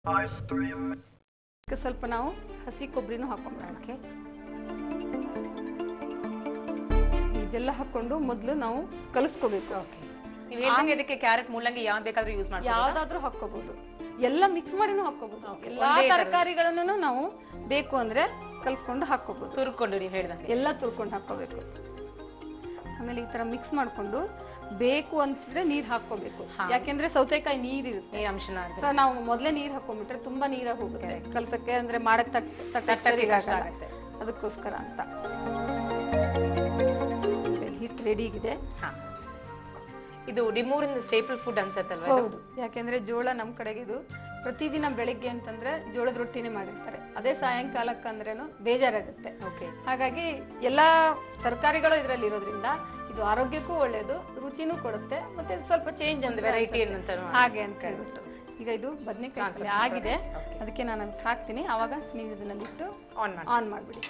ಇದಕ್ಕೆ ಸ್ವಲ್ಪ ನಾವು ಹಸಿ ಕೊಬ್ಬರಿನೂ ಹಾಕೊಂಡ್ಬಿಡೋಣ ಇದೆಲ್ಲ ಹಾಕೊಂಡು ಮೊದಲು ನಾವು ಕಲಿಸ್ಕೋಬೇಕು ಓಕೆ ನೀವು ಹೇಳ್ದಂಗೆ ಇದಕ್ಕೆ ಕ್ಯಾರೆಟ್ ಮುಳ್ಳಂಗಿ ಯಾವ್ದು ಬೇಕಾದ್ರೂ ಯೂಸ್ ಮಾಡ್ಬೋದು ಯಾವ್ದಾದ್ರೂ ಹಾಕೋಬಹುದು ಎಲ್ಲ ಮಿಕ್ಸ್ ಮಾಡಿನೂ ಹಾಕೋಬಹುದು ಎಲ್ಲಾ ಒಂದೇ ಥರ. ತರಕಾರಿಗಳನ್ನು ನಾವು ಬೇಕು ಅಂದ್ರೆ ಕಲಿಸ್ಕೊಂಡು ಹಾಕೋಬಹುದು ತುರ್ಕೊಂಡು ನೀವು ಹೇಳ್ದಂಗೆ ಎಲ್ಲ ತುರ್ಕೊಂಡು ಹಾಕೋಬೇಕು ಆಮೇಲೆ ಈ ತರ ಮಿಕ್ಸ್ ಮಾಡ್ಕೊಂಡು ಬೇಕು ಅನ್ಸಿದ್ರೆ ನೀರ್ ಹಾಕೋಬೇಕು ಯಾಕೆಂದ್ರೆ ಸೌತೆಕಾಯಿ ನೀರ್ ಇರುತ್ತೆ ನೀರ್ ಅಂಶನ ಅದು. ಸೊ ನಾವು ಮೊದಲೇ ನೀರ್ ಹಾಕೊಂಡ್ಬಿಟ್ರೆ ತುಂಬಾ ನೀರಾಗಿ ಹೋಗುತ್ತೆ ಕಲ್ಸಕ್ಕೆ ಅಂದ್ರೆ ಮಾಡಕ್ ತಟ್ ತಟ್ಟಕ್ಕೆ ಸರಿ ಕಷ್ಟ ಆಗಲ್ಲ. ಆಗುತ್ತೆ. ಅದಕ್ಕೋಸ್ಕರ ಅಂತ ಹಿಟ್ ರೆಡಿ ಇದೆ ಹಾ ಇದು ಡಿಮೂರಿನ ಸ್ಟೇಪಲ್ ಫುಡ್ ಅನ್ಸತ್ತಲ್ವಾ ಇದು? ಹೌದು ಯಾಕೆಂದ್ರೆ ಜೋಳ ನಮ್ಮ ಕಡೆಗೆ ಇದು ಪ್ರತಿದಿನ ಬೆಳಿಗ್ಗೆ ಅಂತಂದ್ರೆ ಜೋಳದ ರೊಟ್ಟಿನೇ ಮಾಡಿರ್ತಾರೆ ಅದೇ ಸಾಯಂಕಾಲಕ್ಕಂದ್ರೇನು ಬೇಜಾರಾಗುತ್ತೆ ಓಕೆ ಹಾಗಾಗಿ ಎಲ್ಲಾ ತರಕಾರಿಗಳು ಇದರಲ್ಲಿ ಇರೋದ್ರಿಂದ ಇದು ಆರೋಗ್ಯಕ್ಕೂ ಒಳ್ಳೆಯದು ರುಚಿನೂ ಕೊಡುತ್ತೆ ಮತ್ತೆ ಸ್ವಲ್ಪ ಚೇಂಜ್ ಒಂದು ವೆರೈಟಿ ಏನಂತಾನು ಹಾಗೆ ಅಂತ ಹೇಳ್ಬಿಟ್ಟು ಈಗ ಇದು ಬದನೆಕಾಯಿ ಆಗಿದೆ ಅದಕ್ಕೆ ನಾನು ಅದಕ್ಕೆ ಹಾಕ್ತೀನಿ ಆವಾಗ ನೀವು ಇದನ್ನಲ್ಲಿಟ್ಟು ಆನ್ ಮಾಡಿ ಆನ್ ಮಾಡಿಬಿಡಿ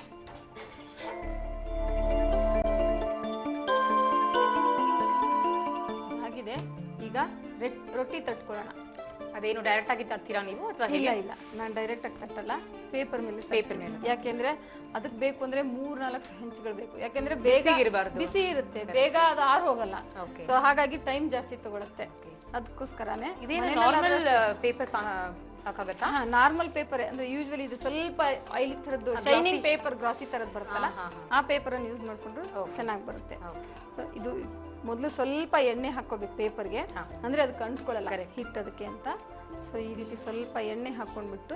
ಆಗಿದೆ ಈಗ ರೆಟ್- ರೊಟ್ಟಿ ತಟ್ಕೊಳ್ಳೋಣ ಅದೇನು ಡೈರೆಕ್ಟ್ ಆಗಿ ತರ್ತೀರಾ ನೀವು ಅಥವಾ ಇಲ್ಲ ಇಲ್ಲ ನಾನು ಡೈರೆಕ್ಟ್ ಆಗಿ ತಟ್ಟಲ್ಲ ಪೇಪರ್ ಮೇಲೆ Paper ಮೇಲೆ. ಯಾಕೆಂದ್ರೆ ಅದಕ್ಕೆ ಬೇಕು ಅಂದ್ರೆ ಮೂರ್ ನಾಲ್ಕು ಹೆಂಚುಗಳು ಬೇಕು ಯಾಕೆಂದ್ರೆ ಬೇಗ ಬಿಸಿಗಿರ್ಬಾರ್ದು. ಬಿಸಿ ಇರುತ್ತೆ ಬೇಗ ಅದು ಆರ್ ಹೋಗಲ್ಲ Okay. ಸೊ ಹಾಗಾಗಿ ಟೈಮ್ ಜಾಸ್ತಿ ತಗೊಳುತ್ತೆ ಅದಕ್ಕೋಸ್ಕರನೇ ಇದೇನು ನಾರ್ಮಲ್ ಪೇಪರ್ ಸಾಕಾಗತ್ತಾ ಹಾ ನಾರ್ಮಲ್ ಪೇಪರ್ ಅಂದ್ರೆ ಯೂಶ್ವಲಿ ಇದು ಸ್ವಲ್ಪ ಆಯಿಲ್ ತರದ್ದು ಶೈನಿಂಗ್ ಪೇಪರ್ ಗ್ರಾಸಿ ತರದ್ ಬರುತ್ತಲ್ಲ ಆ ಪೇಪರ್ ಅನ್ನು ಯೂಸ್ ಮಾಡ್ಕೊಂಡು ಚೆನ್ನಾಗಿ ಬರುತ್ತೆ ಸೊ ಇದು ಮೊದಲು ಸ್ವಲ್ಪ ಎಣ್ಣೆ ಹಾಕೋಬೇಕು ಪೇಪರ್ಗೆ ಅಂದ್ರೆ ಅದಕ್ಕೆ ಅಂಟ್ಕೊಳ್ಳಲ್ಲ ಹಿಟ್ ಅದಕ್ಕೆ ಅಂತ ಸೊ ಈ ರೀತಿ ಸ್ವಲ್ಪ ಎಣ್ಣೆ ಹಾಕೊಂಡ್ಬಿಟ್ಟು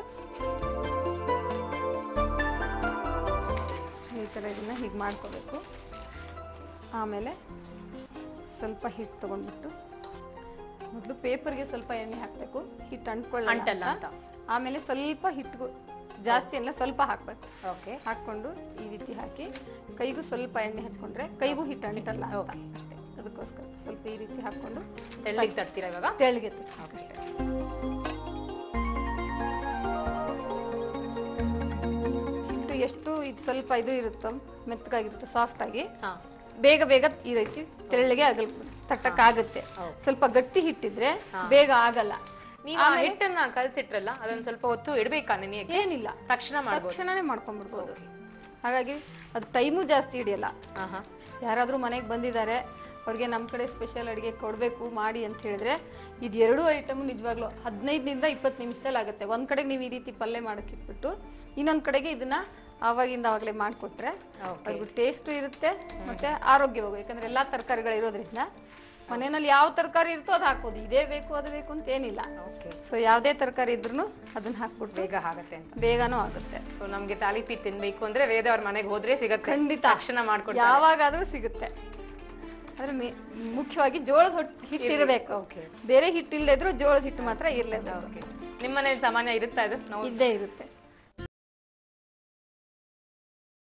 ಈ ಥರ ಇದನ್ನ ಹೀಗೆ ಮಾಡ್ಕೋಬೇಕು ಆಮೇಲೆ ಸ್ವಲ್ಪ ಹಿಟ್ಟು ತಗೊಂಡ್ಬಿಟ್ಟು ಮೊದಲು ಪೇಪರ್ಗೆ ಸ್ವಲ್ಪ ಎಣ್ಣೆ ಹಾಕಬೇಕು ಹಿಟ್ಟು ಅಂಟ್ಕೊಳ್ಳಲ್ಲ ಅಂಟಲ್ಲ ಅಂತ. ಆಮೇಲೆ ಸ್ವಲ್ಪ ಹಿಟ್ಟು ಜಾಸ್ತಿ ಎಲ್ಲ ಸ್ವಲ್ಪ ಹಾಕಬೇಕು ಓಕೆ ಹಾಕೊಂಡು ಈ ರೀತಿ ಹಾಕಿ ಕೈಗೂ ಸ್ವಲ್ಪ ಎಣ್ಣೆ ಹಚ್ಕೊಂಡ್ರೆ ಕೈಗೂ ಹಿಟ್ಟು ಅಂಟಲ್ಲ ಅಂತ Okay. ಅಷ್ಟೇ ಅದಕ್ಕೋಸ್ಕರ ಸ್ವಲ್ಪ ಈ ರೀತಿ ಹಾಕೊಂಡು ತೆಳ್ಳಗೆ ತರ್ತೀರಾ ಇವಾಗ ತೆಳ್ಳಗೆ ಅಷ್ಟೇ ಹಿಟ್ಟು ಎಷ್ಟು ಇದು ಸ್ವಲ್ಪ ಇದು ಇರುತ್ತೋ ಮೆತ್ತಗಾಗಿರುತ್ತೋ ಸಾಫ್ಟ್ ಆಗಿ ಹಾ ಬೇಗ ಬೇಗ ಈ ರೀತಿ ತೆಳ್ಳಗೆ ಆಗಲ್ ತಟ್ಟಕ್ಕಾಗುತ್ತೆ ಸ್ವಲ್ಪ ಗಟ್ಟಿ ಹಿಟ್ಟಿದ್ರೆ ಬೇಗ ಆಗಲ್ಲ ನೀವು ಆ ಹಿಟ್ಟನ್ನ ಕಲ್ಸಿಟ್ರಲ್ಲ ಅದನ್ನ ಸ್ವಲ್ಪ ಹೊತ್ತು ಇಡ್ಬೇಕಾ ನೆನೆಯಕ್ಕೆ ಏನಿಲ್ಲ ತಕ್ಷಣ ಮಾಡ್ಬೋದು ತಕ್ಷಣನೇ ಮಾಡ್ಕೊಂಡ್ಬಿಡ್ಬೋದು ಹಾಗಾಗಿ ಅದು ಟೈಮು ಜಾಸ್ತಿ ಹಿಡಿಯಲ್ಲ ಆಹಾ ಯಾರಾದರೂ ಮನೆಗೆ ಬಂದಿದ್ದಾರೆ ಅವ್ರಿಗೆ ನಮ್ಮ ಕಡೆ ಸ್ಪೆಷಲ್ ಅಡುಗೆ ಕೊಡಬೇಕು ಮಾಡಿ ಅಂತ ಹೇಳಿದ್ರೆ ಇದು ಎರಡೂ ಐಟಮ್ ನಿಜವಾಗ್ಲೂ ಹದಿನೈದರಿಂದ ಇಪ್ಪತ್ತು ನಿಮಿಷದಲ್ಲಿ ಆಗುತ್ತೆ ಒಂದು ಕಡೆಗೆ ನೀವು ಈ ರೀತಿ ಪಲ್ಯ ಮಾಡಕ್ಕೆ ಇಟ್ಬಿಟ್ಟು ಇನ್ನೊಂದು ಕಡೆಗೆ ಇದನ್ನ ಆವಾಗಿಂದ ಆವಾಗಲೇ ಮಾಡಿಕೊಟ್ರೆ ಅವ್ರಿಗೂ ಟೇಸ್ಟು ಇರುತ್ತೆ ಮತ್ತೆ ಆರೋಗ್ಯವಾಗು ಯಾಕಂದ್ರೆ ಎಲ್ಲ ತರಕಾರಿಗಳು ಇರೋದ್ರಿಂದ ಮನೆಯಲ್ಲಿ ಯಾವ ತರಕಾರಿ ಇರ್ತೋ ಅದು ಹಾಕ್ಬೋದು ಇದೇ ಬೇಕು ಅದು ಬೇಕು ಅಂತ ಏನಿಲ್ಲ ಓಕೆ ಸೊ ಯಾವುದೇ ತರಕಾರಿ ಇದ್ರೂ ಅದನ್ನ ಹಾಕ್ಬಿಟ್ರೆ ಬೇಗ ಆಗತ್ತೆ ಅಂತ ಬೇಗನೂ ಆಗುತ್ತೆ ಸೊ ನಮ್ಗೆ ತಾಲಿಪೀಟ್ ತಿನ್ಬೇಕು ಅಂದ್ರೆ ವೇದ ಅವ್ರ ಮನೆಗೆ ಹೋದ್ರೆ ಸಿಗತ್ತೆ ಖಂಡಿತ. ತಕ್ಷಣ ಮಾಡ್ಕೊಡ್ತಾರೆ ಯಾವಾಗಾದ್ರೂ ಸಿಗುತ್ತೆ ಆದ್ರೆ ಮೇ- ಮುಖ್ಯವಾಗಿ ಜೋಳದ ಹೊಟ್ಟು ಹಿಟ್ಟಿರಬೇಕು ಓಕೆ ಬೇರೆ ಹಿಟ್ಟಿಲ್ಲದೆ ಇದ್ರೂ ಜೋಳದ ಹಿಟ್ಟು ಮಾತ್ರ ಇರಲೇಬೇಕು ಓಕೆ ನಿಮ್ಮ ಮನೇಲಿ ಸಾಮಾನ್ಯ ಇರುತ್ತಾ ಇದು ನಾವು ಇದ್ದೇ ಇರುತ್ತೆ